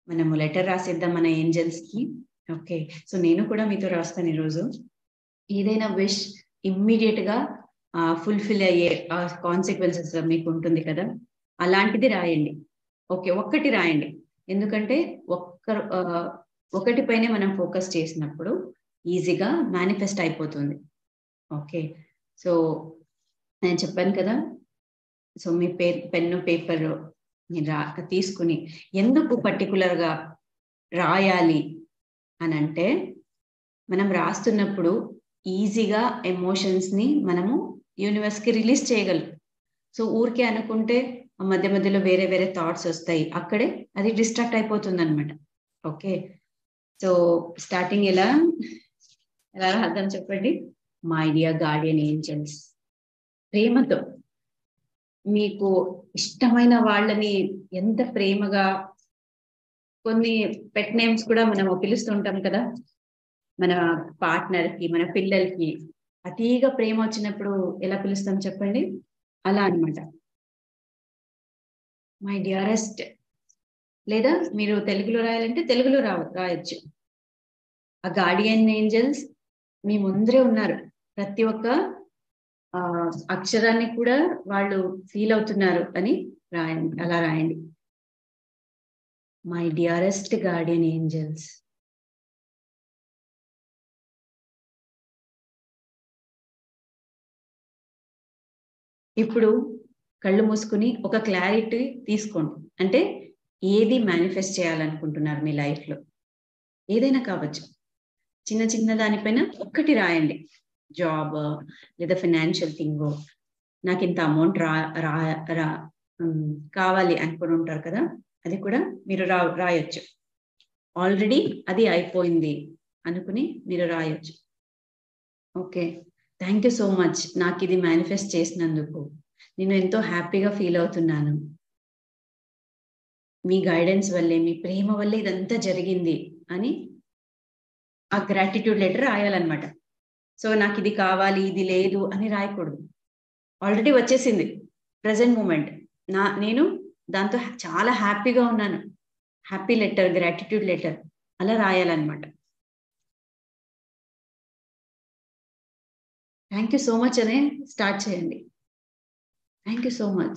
మనము లెటర్ రాసేద్దాం మన ఏంజల్స్ కి ఓకే సో నేను కూడా మీతో రాస్తాను ఈరోజు ఏదైనా విష్ ఇమ్మీడియట్ గా ఫుల్ఫిల్ అయ్యే కాన్సిక్వెన్సెస్ మీకు ఉంటుంది కదా అలాంటిది రాయండి ఓకే ఒక్కటి రాయండి ఎందుకంటే ఒక్క ఒకటి పైనే మనం ఫోకస్ చేసినప్పుడు ఈజీగా మేనిఫెస్ట్ అయిపోతుంది ఓకే సో నేను చెప్పాను కదా సో మీ పే పెన్ను పేపర్ మీరు రా తీసుకుని ఎందుకు పర్టికులర్ గా రాయాలి అని అంటే మనం రాస్తున్నప్పుడు ఈజీగా ఎమోషన్స్ ని మనము యూనివర్స్ కి రిలీజ్ చేయగలం సో ఊరికే అనుకుంటే మధ్య మధ్యలో వేరే వేరే థాట్స్ వస్తాయి అక్కడే అది డిస్ట్రాక్ట్ అయిపోతుంది అనమాట ఓకే సో స్టార్టింగ్ ఎలా ఎలా రాద్దాం చెప్పండి మై డియర్ గార్డియన్ ఏంజల్స్ ప్రేమతో మీకు ఇష్టమైన వాళ్ళని ఎంత ప్రేమగా కొన్ని పెట్ నేమ్స్ కూడా మనం పిలుస్తుంటాం కదా మన పార్ట్నర్ కి మన పిల్లలకి అతిగా ప్రేమ వచ్చినప్పుడు ఎలా పిలుస్తాం చెప్పండి అలా అనమాట మై డియరెస్ట్ లేదా మీరు తెలుగులో రాయాలంటే తెలుగులో రా రాయొచ్చు ఆ గార్డియన్ ఏంజల్స్ మీ ముందరే ఉన్నారు ప్రతి ఒక్క ఆ అక్షరాన్ని కూడా వాళ్ళు ఫీల్ అవుతున్నారు అని రాయండి అలా రాయండి మై డియరెస్ట్ గార్డియన్ ఏంజల్స్ ఇప్పుడు కళ్ళు మూసుకుని ఒక క్లారిటీ తీసుకోండి అంటే ఏది మేనిఫెస్ట్ చేయాలనుకుంటున్నారు మీ లైఫ్ లో ఏదైనా కావచ్చు చిన్న చిన్న దానిపైన ఒక్కటి రాయండి జాబ్ లేదా ఫినాన్షియల్ థింగ్ నాకు ఇంత అమౌంట్ రా రా రా కావాలి అనుకుని ఉంటారు కదా అది కూడా మీరు రా రాయొచ్చు ఆల్రెడీ అది అయిపోయింది అనుకుని మీరు రాయొచ్చు okay thank you so much నాకు ఇది మేనిఫెస్ట్ చేసినందుకు నేను ఎంతో హ్యాపీగా ఫీల్ అవుతున్నాను మీ గైడెన్స్ వల్లే మీ ప్రేమ వల్లే ఇదంతా జరిగింది అని ఆ గ్రాటిట్యూడ్ లెటర్ రాయాలన్నమాట సో నాకు ఇది కావాలి ఇది లేదు అని రాయకూడదు ఆల్రెడీ వచ్చేసింది ప్రజెంట్ మూమెంట్ నా నేను దాంతో చాలా హ్యాపీగా ఉన్నాను హ్యాపీ లెటర్ గ్రాటిట్యూడ్ లెటర్ అలా రాయాలన్నమాట థ్యాంక్ యూ సో మచ్ అనే స్టార్ట్ చేయండి thank you so much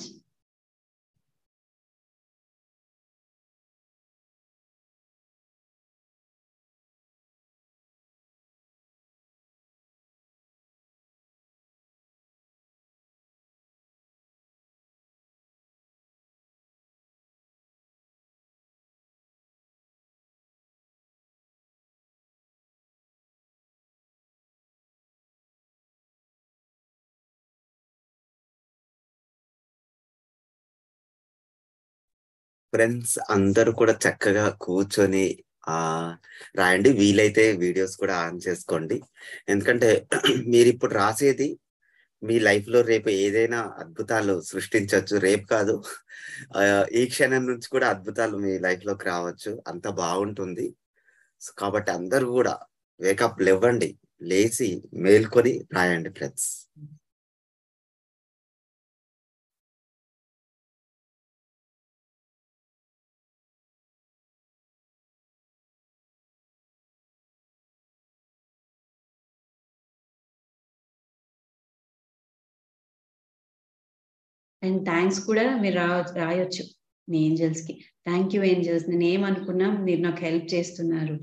friends అందరూ కూడా చక్కగా కూర్చొని ఆ రాయండి వీలైతే వీడియోస్ కూడా ఆన్ చేసుకోండి ఎందుకంటే మీరు ఇప్పుడు రాసేది మీ లైఫ్ లో రేపు ఏదైనా అద్భుతాలు సృష్టించవచ్చు రేపు కాదు ఈ క్షణం నుంచి కూడా అద్భుతాలు మీ లైఫ్ లోకి రావచ్చు అంత బాగుంటుంది కాబట్టి అందరూ కూడా వేకప్ లేవండి లేచి మేల్కొని రాయండి ఫ్రెండ్స్ అండ్ థ్యాంక్స్ కూడా మీరు రా రాయొచ్చు మీ ఏంజల్స్ కి థ్యాంక్ యూ ఏంజల్స్ నేను ఏమనుకున్నా మీరు నాకు హెల్ప్ చేస్తున్నారు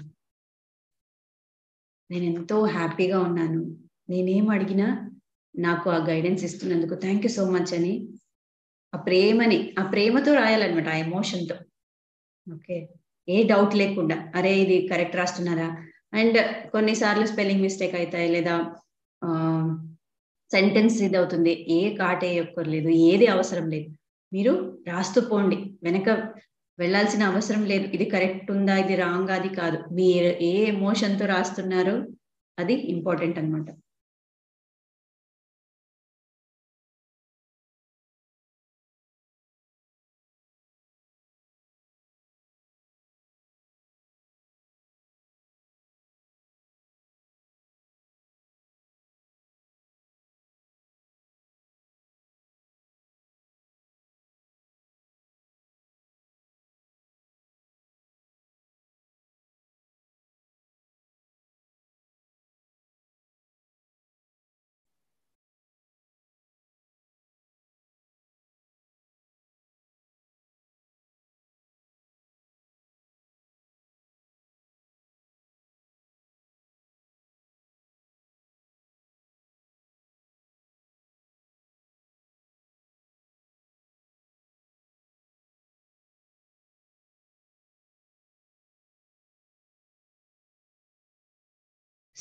నేను ఎంతో హ్యాపీగా ఉన్నాను నేనేం అడిగినా నాకు ఆ గైడెన్స్ ఇస్తున్నందుకు థ్యాంక్ యూ సో మచ్ అని ఆ ప్రేమని ఆ ప్రేమతో రాయాలన్నమాట ఆ ఎమోషన్తో ఓకే ఏ డౌట్ లేకుండా అరే ఇది కరెక్ట్ రాస్తున్నారా అండ్ కొన్నిసార్లు స్పెల్లింగ్ మిస్టేక్ అవుతాయి లేదా సెంటెన్స్ ఇది అవుతుంది ఏ కాటే లేదు ఏది అవసరం లేదు మీరు రాస్తూ పోండి వెనక వెళ్ళాల్సిన అవసరం లేదు ఇది కరెక్ట్ ఉందా ఇది రాంగ్ అది కాదు మీరు ఏ ఎమోషన్తో రాస్తున్నారో అది ఇంపార్టెంట్ అనమాట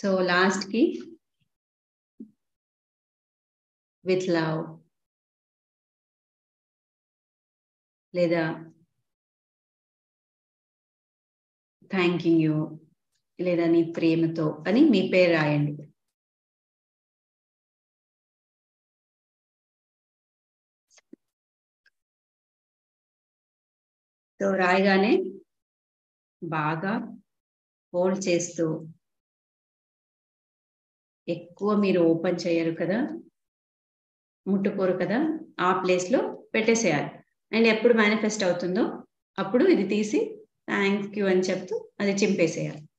సో లాస్ట్ కి విత్ లవ్ లేదా థ్యాంకింగ్ యూ లేదా నీ ప్రేమతో అని మీ పేరు రాయండి సో రాయగానే బాగా హోల్డ్ చేస్తూ ఎక్కువ మీరు ఓపెన్ చేయరు కదా ముట్టుకోరు కదా ఆ ప్లేస్ లో పెట్టేసేయాలి అండ్ ఎప్పుడు మేనిఫెస్ట్ అవుతుందో అప్పుడు ఇది తీసి థ్యాంక్ యూ అని చెప్తూ అది చింపేసేయాలి